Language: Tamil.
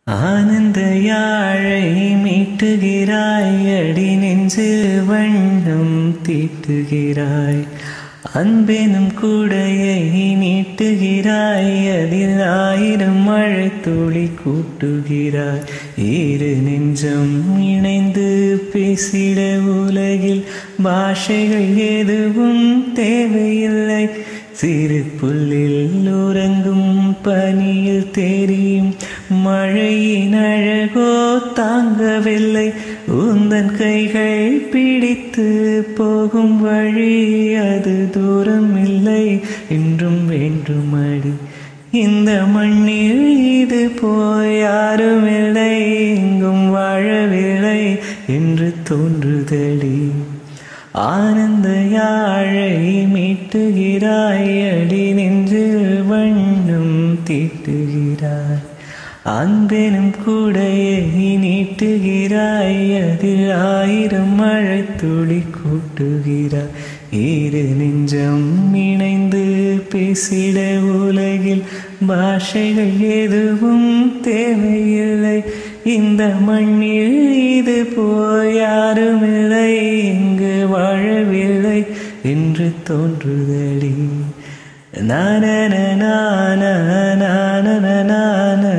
ஆனந்த யாழை மீட்டுகிறாய் அடி நெஞ்சு வண்ணம் தீட்டுகிறாய் அன்பெனும் கூடையை நீட்டுகிறாய் அதில் ஆயிரம் மழை துளி கூட்டுகிறாய் இரு நெஞ்சம் இணைந்து பேசிட உலகில் பாஷைகள் எதுவும் தேவையில்லை சிறு புல்லில் உறங்கும் பனியில் தெரியும் மழையின் அழகோ தாங்கவில்லை உந்தன் கைகள் பிடித்து போகும் வழி அது தூரம் இல்லை என்றும் வேண்டுமடி இந்த மண்ணில் இது போய் யாரும் இல்லை எங்கும் வாழவில்லை என்று தோன்றுதடி ஆனந்த யாழை மீட்டுகிறாய் அடி நெஞ்சில் வண்ணம் தீட்டுகிறாய் அன்பெனும் கூடையை நீட்டுகிறாய் அதில் ஆயிரம் மழை துளி கூட்டுகிறாய் இரு நெஞ்சம் இணைந்து பேசிட உலகில் பாஷைகள் எதுவும் தேவையில்லை இந்த மண்ணில் இது போய் யாரும் இல்லை இங்கு வாழவில்லை என்று தோன்றுதடி நான நான நான நான